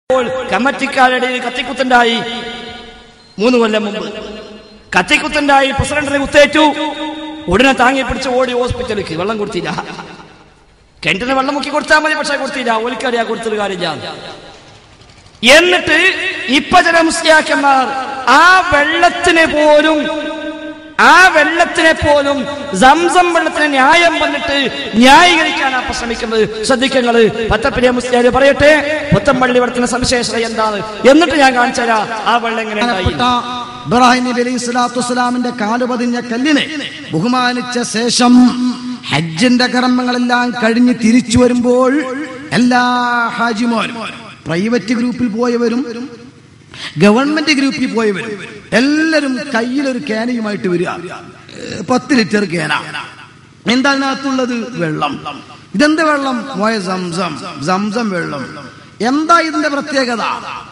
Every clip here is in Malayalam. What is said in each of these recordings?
അപ്പോൾ കമ്മിറ്റിക്കാരുടെ ഇടയിൽ കത്തിക്കുത്തുണ്ടായി മൂന്ന് കൊല്ലം മുമ്പ് കത്തിക്കുത്തുണ്ടായി പ്രസിഡന്റിനെ കുത്തേറ്റു ഉടനെ താങ്ങി പിടിച്ച് ഓടി ഹോസ്പിറ്റലിലേക്ക് വെള്ളം കൊടുത്തില്ല കിണറ്റിന് വെള്ളം മുക്കി കൊടുത്താൽ മതി പക്ഷെ കൊടുത്തില്ല ഓലിക്കറിയാ കൊടുത്തൊരു കാര്യമില്ല എന്നിട്ട് ഇപ്പൊ ചില മുസ്ലിയാക്കന്മാർ ആ വെള്ളത്തിന് പോലും ആ വെള്ളത്തിനെ പോലും സംസം വെള്ളത്തിന് ന്യായം വന്നിട്ട് ന്യായീകരിക്കാനാണ് അപ്പൊ ശ്രമിക്കുന്നത് ശ്രദ്ധിക്കുന്നത് പത്തപ്പിരിയ മുസ്ലിയാർ പറയട്ടെ പുത്തമ്പള്ളി വെള്ളത്തിന്റെ സവിശേഷത എന്താണ് എന്നിട്ട് ഞാൻ കാണിച്ചു തരാം ആ വെള്ളം എങ്ങനെ ഉണ്ടായി ബഹുമാനപ്പെട്ട ഇബ്രാഹിം നബി അലൈഹി സ്വലാത്തു വസ്സലാമിന്റെ കാലുപതിഞ്ഞ കല്ലിനെ ബഹുമാനിച്ച ശേഷം ഹജ്ജിന്റെ കർമ്മങ്ങളെല്ലാം കഴിഞ്ഞ് തിരിച്ചു വരുമ്പോൾ എല്ലാ ഹാജിമാരും പ്രൈവറ്റ് ഗ്രൂപ്പിൽ പോയവരും ഗവൺമെന്റ് ഗ്രൂപ്പിൽ പോയവരും എല്ലാവരും കയ്യിലൊരു ക്യാനയുമായിട്ട് വരിക ഏഹ് പത്ത് ലിറ്റർ ക്യാന എന്താ അതിനകത്തുള്ളത് വെള്ളം ഇതെന്ത് വെള്ളം മോയ സംസം സംസം വെള്ളം എന്താ ഇതിന്റെ പ്രത്യേകത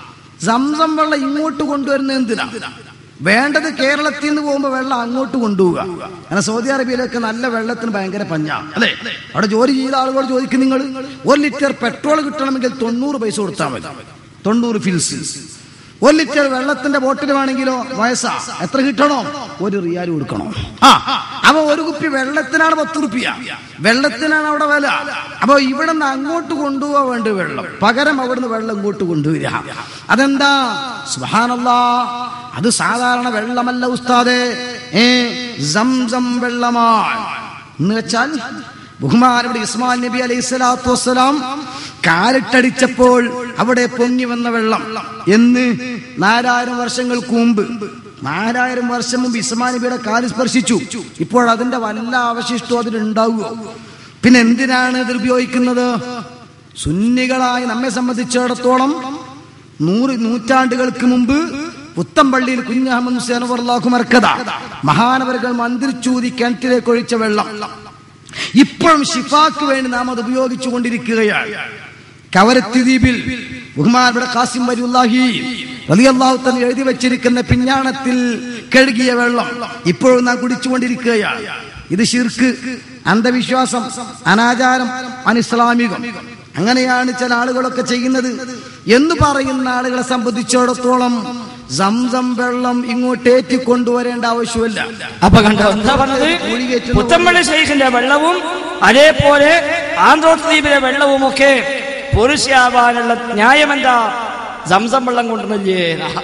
സംസം വെള്ളം ഇങ്ങോട്ട് കൊണ്ടുവരുന്നത് എന്തിനാ വേണ്ടത് കേരളത്തിൽ നിന്ന് പോകുമ്പോൾ വെള്ളം അങ്ങോട്ട് കൊണ്ടുപോവുക കാരണം സൗദി അറേബ്യയിലൊക്കെ നല്ല വെള്ളത്തിന് ഭയങ്കര പഞ്ഞ അല്ലേ അവിടെ ജോലി ചെയ്ത ആളുകളോട് ചോദിക്കും നിങ്ങൾ ഒരു ലിറ്റർ പെട്രോൾ കിട്ടണമെങ്കിൽ തൊണ്ണൂറ് പൈസ കൊടുത്താൽ മതി തൊണ്ണൂറ് ഫിൽസ് ഒരു ലിറ്റർ വെള്ളത്തിന്റെ ബോട്ടിൽ വേണമെങ്കിലോ വയസ്സാ എത്ര കിട്ടണോ ഒരു റിയാൽ കൊടുക്കണം ആ അപ്പൊ ഒരു കുപ്പി വെള്ളത്തിനാണ് പത്ത് റുപ്യ വെള്ളത്തിനാണ് അവിടെ വില അപ്പൊ ഇവിടെ നിന്ന് അങ്ങോട്ട് കൊണ്ടുപോകാൻ വേണ്ട വെള്ളം പകരം അവിടുന്ന് വെള്ളം ഇങ്ങോട്ട് കൊണ്ടുവരിക അതെന്താ സുഹാനല്ലാ അത് സാധാരണ വെള്ളമല്ല ഉസ്താദേ ഏ സംസം വെള്ളമാണ് എന്ന് വെച്ചാൽ ബഹുമാനവിടെ ഇസ്മാൽ നബി അലൈഹി സ്വലാത്തു വസ്സലാം കാലിട്ടടിച്ചപ്പോൾ അവിടെ പൊങ്ങി വന്ന വെള്ളം എന്ന് നാലായിരം വർഷങ്ങൾക്ക് മുമ്പ് നാലായിരം വർഷം മുമ്പ് ഇസ്മാൽ നബിയുടെ കാല് സ്പർശിച്ചു ഇപ്പോൾ അതിന്റെ വല്ല അവശിഷ്ടവും അതിലുണ്ടാവുമോ പിന്നെ എന്തിനാണ് ഇത് ഉപയോഗിക്കുന്നത് സുന്നികളായി നമ്മെ സംബന്ധിച്ചിടത്തോളം നൂറ് നൂറ്റാണ്ടുകൾക്ക് മുമ്പ് പുത്തമ്പള്ളിയിൽ കുഞ്ഞഹമ്മദ് ഹുസൈൻ അള്ളാഹു മർക്കത മഹാനവരുകൾ മന്ത്രിച്ചൂതി കിണറ്റിലേക്ക് ഒഴിച്ച വെള്ളം ഇപ്പോഴും ഷിഫാക്ക് വേണ്ടി നാം അത് ഉപയോഗിച്ചു കൊണ്ടിരിക്കുകയാണ് കവരത്തി ദ്വീപിൽ ബഹുമാനയുടെ കാസിം വലുല്ലാഹി റളിയല്ലാഹു തന്നെ എഴുതി വെച്ചിരിക്കുന്ന പിഞ്ഞാണത്തിൽ കഴുകിയ വെള്ളം ഇപ്പോഴും നാം കുടിച്ചുകൊണ്ടിരിക്കുകയാണ് ഇത് ഷിർക്ക് അന്ധവിശ്വാസം അനാചാരം അനിസ്ലാമികം അങ്ങനെയാണ് ചില ആളുകളൊക്കെ ചെയ്യുന്നത് എന്ന് പറയുന്ന ആളുകളെ സംബന്ധിച്ചിടത്തോളം സംസം വെള്ളം ഇങ്ങോട്ടേറ്റി കൊണ്ടുവരേണ്ട ആവശ്യമില്ല അപ്പൊ കണ്ടോ എന്താ പറഞ്ഞത് പുത്തമ്പള്ളി ഷെയ്ഖിന്റെ വെള്ളവും അതേപോലെ ആന്ധ്രോത്ത് ദ്വീപിലെ വെള്ളവും ഒക്കെ പുരുഷയാവാനുള്ള ന്യായം എന്താ സംസം വെള്ളം കൊണ്ടുവന്നില്ലേ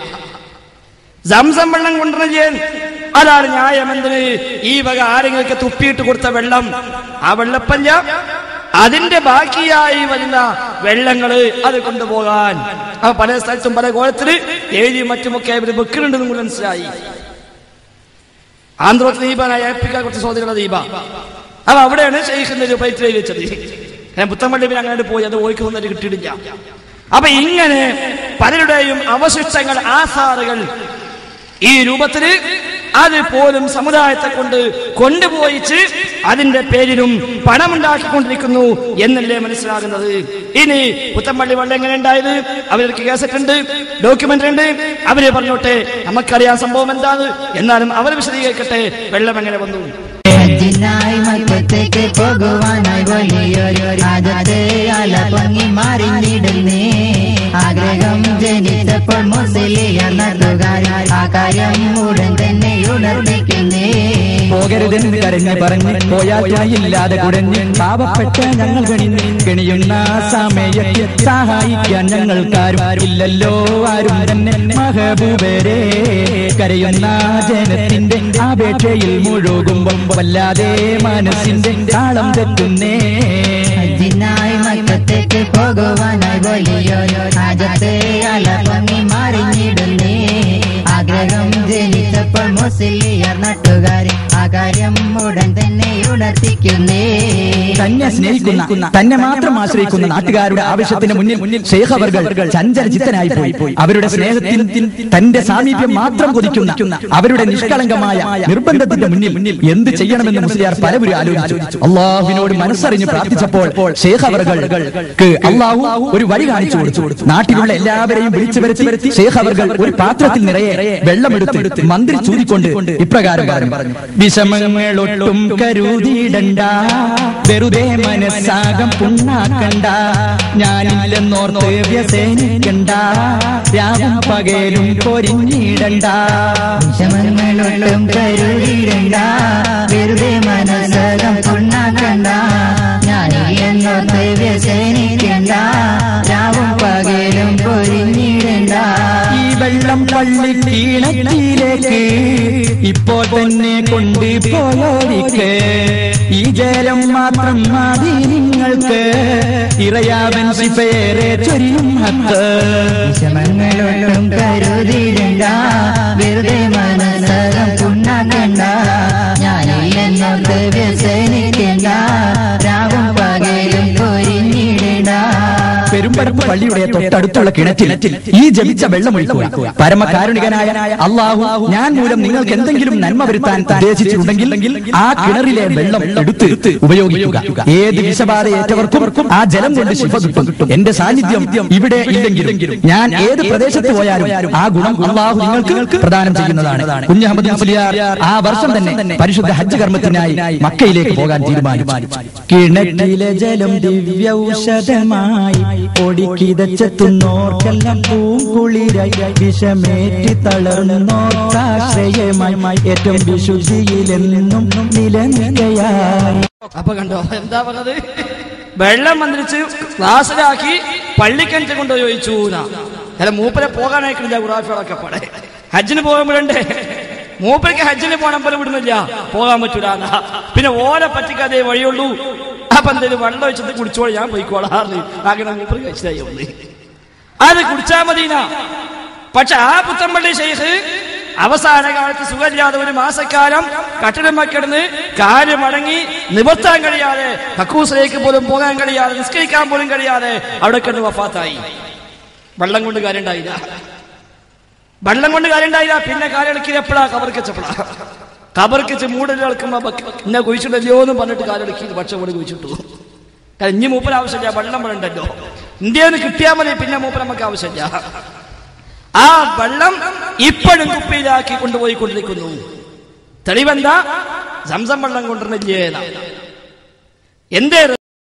സംസം വെള്ളം കൊണ്ടുവന്നില്ലേ അതാണ് ന്യായം എന്തിന് ഈ വക ആരെങ്കിലൊക്കെ തുപ്പിയിട്ട് കൊടുത്ത വെള്ളം ആ വെള്ളപ്പല്ല അതിന്റെ ബാക്കിയായി വരുന്ന വെള്ളങ്ങള് അത് കൊണ്ടുപോകാൻ അപ്പൊ പല സ്ഥലത്തും പല കോലത്തില് എഴുതി മറ്റുമൊക്കെ ഇവര് വെക്കുന്നുണ്ടെന്നും കൂടി മനസ്സിലായി ആന്ധ്രോത്ത് ദീപനായ ഏപ്പിക്കാൻ കുറച്ച് സോദരികളുടെ ദീപ അപ്പൊ അവിടെയാണ് ഷെയ്ഖിന്റെ ഒരു പ്ലേറ്റ് എഴുതി വെച്ചത് ഞാൻ പുത്തമ്പള്ളി പിന്നെ അങ്ങനെ പോയി അത് ഓയ്ക്ക് വന്നിട്ട് കിട്ടിയിട്ടില്ല അപ്പൊ ഇങ്ങനെ പലരുടെയും അവശിഷ്ടങ്ങൾ ആസാറുകൾ ഈ രൂപത്തില് അത് പോലും സമുദായത്തെ കൊണ്ട് കൊണ്ടുപോയിച്ച് അതിന്റെ പേരിലും പണമുണ്ടാക്കിക്കൊണ്ടിരിക്കുന്നു എന്നല്ലേ മനസ്സിലാകുന്നത് ഇനി പുത്തമ്പള്ളി വെള്ളം എങ്ങനെ ഉണ്ടായത് അവർക്ക് കേസറ്റ് ഉണ്ട് ഡോക്യുമെന്റ് ഉണ്ട് അവര് പറഞ്ഞോട്ടെ നമുക്കറിയാൻ സംഭവം എന്താണ് എന്നാലും അവർ വിശദീകരിക്കട്ടെ വെള്ളം എങ്ങനെ വന്നു ഹജ്ജിനായി മക്കത്തേക്ക് പോകുവാനായി വലിയൊരു രാജത്തെ അല പൊങ്ങി മറിഞ്ഞിടുന്നേ ആഗ്രഹം ജനിച്ചപ്പോൾ മുസ്ലിയ നടുകാരായി ആ കാര്യം ഉടൻ തന്നെ ഉണർന്നിക്കുന്നേ പോകരുതെന്ന് കരഞ്ഞ് പറഞ്ഞ് പോയാൽ ഇല്ലാതെ കുടഞ്ഞ് പാവപ്പെട്ട ഞങ്ങൾ ഗണിഞ്ഞ് ഗണിയുന്ന സമയത്ത് സഹായിക്കാൻ ഞങ്ങൾക്കാരും ഇല്ലല്ലോ ആരും തന്നെ മഹബൂബരെ കരയുന്ന ജനത്തിന്റെ അപേക്ഷയിൽ മുഴുകുമ്പോൾ വല്ലാതെ മനസ്സിന്റെ താളം തെറ്റുന്നേ ഹജ്ജിനായി മക്കത്തേക്ക് പോകുവാനായി വലിയൊരു രാജത്തെ അല പൊങ്ങി മറിഞ്ഞിടുന്നേ ആഗ്രഹം ജനിച്ചപ്പോൾ മുസ്ലിയർ നട്ടുകാരി ആ കാര്യം ഉടൻ തന്നെ ഉണർത്തിക്കുന്നേ തന്നെ സ്നേഹിക്കുന്ന തന്നെ മാത്രം ആശ്രയിക്കുന്ന നാട്ടുകാരുടെ ആവശ്യത്തിന് മുന്നിൽ മുന്നിൽ ശേഖ് അവർകൾ ചഞ്ചല ചിത്തനായി പോയി അവരുടെ സ്നേഹത്തിൽ തന്റെ സാമീപ്യം മാത്രം കൊതിക്കുന്ന അവരുടെ നിഷ്കളങ്കമായ നിർബന്ധത്തിന്റെ മുന്നിൽ മുന്നിൽ എന്ത് ചെയ്യണമെന്ന് മുസ്ലിയാർ പലവരും ആലോചിച്ചു അള്ളാഹുവിനോട് മനസ്സറിഞ്ഞ് പ്രാർത്ഥിച്ചപ്പോൾ ശേഖ് അവർകൾക്ക് അള്ളാഹു ഒരു വഴി കാണിച്ചു കൊടുത്തു നാട്ടിലുള്ള എല്ലാവരെയും വിളിച്ചു വരുത്തി ശേഖ് അവർകൾ ഒരു പാത്രത്തിൽ നിറയെ വെള്ളമെടുത്ത് മന്ത്രി ചൂരിക്കൊണ്ട് ഇപ്രകാരം പറഞ്ഞു വിഷമങ്ങളൊട്ടും കരുതിയിടണ്ട വെറുതെ മനസ്സാകം പുണ്ണാക്കണ്ട ഞാനില്ലെന്നോർത്ത് വ്യസനിക്കണ്ട രാവും പകലും പൊരിഞ്ഞിടണ്ട വിഷമങ്ങളൊട്ടും കരുതിയിടണ്ട വെറുതെ മനസ്സകം പുണ്ണാക്കണ്ട ഞാനില്ലെന്നോർത്ത് വ്യസനിക്കണ്ട രാവും പകലും പൊരിഞ്ഞിടണ്ട ഈ വെള്ളം പള്ളി കീണത്തിലേക്ക് ഇപ്പോൾ തന്നെ കൊണ്ടുപോയോരിക്ക് ഈ ജലം മാത്രം മതി നിങ്ങൾക്ക് ഇറയാവൻ ശിഫേറെ ചൊരിയും ഹക്ക് വിഷമങ്ങളൊട്ടും കരുതിയിടണ്ട വെറുതെ മനസ്സകം പുണ്ണാക്കണ്ട ഞാനില്ലെന്നോർത്ത് വ്യസനിക്കണ്ട രാവും പകലും പൊരിഞ്ഞിടണ്ട പെരുമ്പരപ്പ് പള്ളിയുടെ തൊട്ടടുത്തുള്ള കിണറ്റിൽ ഈ ജപിച്ച വെള്ളം ഒഴിക്കുക പരമകാരുണികനായ അള്ളാഹു ഞാൻ മൂലം നിങ്ങൾക്ക് എന്തെങ്കിലും നന്മ വരുത്താൻ ഉദ്ദേശിച്ചിട്ടുണ്ടെങ്കിൽ ആ കിണറിലെ വെള്ളം എടുത്ത് ഉപയോഗിക്കുക ഏത് വിഷബാധയേറ്റവർക്കും ആ ജലം കൊണ്ട് ശിഫ കിട്ടും എന്റെ സാന്നിധ്യം ഇവിടെ ഇല്ലെങ്കിലും ഞാൻ ഏത് പ്രദേശത്ത് പോയാലും ആ ഗുണം അള്ളാഹു നിങ്ങൾക്ക് പ്രദാനം ചെയ്യുന്നതാണ് കുഞ്ഞഹമ്മദ് മുസ്ലിയാർ ആ വർഷം തന്നെ പരിശുദ്ധ ഹജ്ജ് കർമ്മത്തിനായി മക്കയിലേക്ക് പോകാൻ തീരുമാനിച്ചു കിണറ്റിലെ ജലം ദിവ്യൌഷധമായി ഒടിക്കിതച്ചെത്തുന്നോർക്കെല്ലാം പൂങ്കുളിരായി വിഷമേറ്റി തളർന്നോർക്കാശ്രയമായി ഏറ്റവും വിശുദ്ധിയിലെന്നും നിലനിലയായി അപ്പൊ കണ്ടോ എന്താ പറഞ്ഞത് വെള്ളം മന്ത്രിച്ച് ക്ലാസ്സിലാക്കി പള്ളിക്കഞ്ച് കൊണ്ട് ചോദിച്ചു ചില മൂപ്പരെ പോകാനായിക്കില്ല ഖുറാഫികളൊക്കെ പാടെ ഹജ്ജിന് പോകുമ്പോഴുണ്ട് മൂപ്പർക്ക് ഹജ്ജിന് പോകണം പോലെ വിടുന്നില്ല പോകാൻ പറ്റൂല എന്നാ. പിന്നെ ഓരെ പറ്റിക്കാതെ വഴിയുള്ളൂ അപ്പൊ എന്തെങ്കിലും വെള്ളം ഒഴിച്ചത് കുടിച്ചോളൂ ഞാൻ പോയിക്കോളാറ് അങ്ങനെ മൂപ്പർക്ക് കഴിച്ചതായി ഒന്ന് അത് കുടിച്ചാ മതീന പക്ഷെ ആ പുത്തമ്പള്ളി ഷെയ്ഖ് അവസാന കാലത്ത് സുഖമില്ലാതെ ഒരു മാസക്കാലം കട്ടിടമ കിടന്ന് കാല് മടങ്ങി നിവർത്താൻ കഴിയാതെ കക്കൂസിലേക്ക് പോലും പോകാൻ കഴിയാതെ നിസ്കരിക്കാൻ പോലും കഴിയാതെ അവിടെ കിടന്ന് വഫാത്തായി വെള്ളം കൊണ്ട് കാര്യണ്ടായില്ല വെള്ളം കൊണ്ട് കാര്യണ്ടായില്ല പിന്നെ കാലിളക്കിയത് എപ്പോഴാ കബർക്കച്ചപ്പോഴാ കബർക്കിച്ച് മൂടൽ കളിക്കുമ്പോ എന്നെ കുഴിച്ചിട്ടല്ലോ എന്ന് പറഞ്ഞിട്ട് കാലിളക്കി പക്ഷെ കൂടെ കുഴിച്ചിട്ടു കാരണം ഇനി മൂപ്പര ആവശ്യമില്ല വെള്ളം വേണ്ടല്ലോ ഇന്ത്യയിൽ നിന്ന് കിട്ടിയാൽ മതി പിന്നെ മൂപ്പര നമുക്ക് ആവശ്യമില്ല ആ വെള്ളം ഇപ്പോഴും കുപ്പിയിലാക്കി കൊണ്ടുപോയി കൊണ്ടിരിക്കുന്നു തെളിവെന്താ സംസം വെള്ളം കൊണ്ടുവരുന്നില്ലേ എന്തേ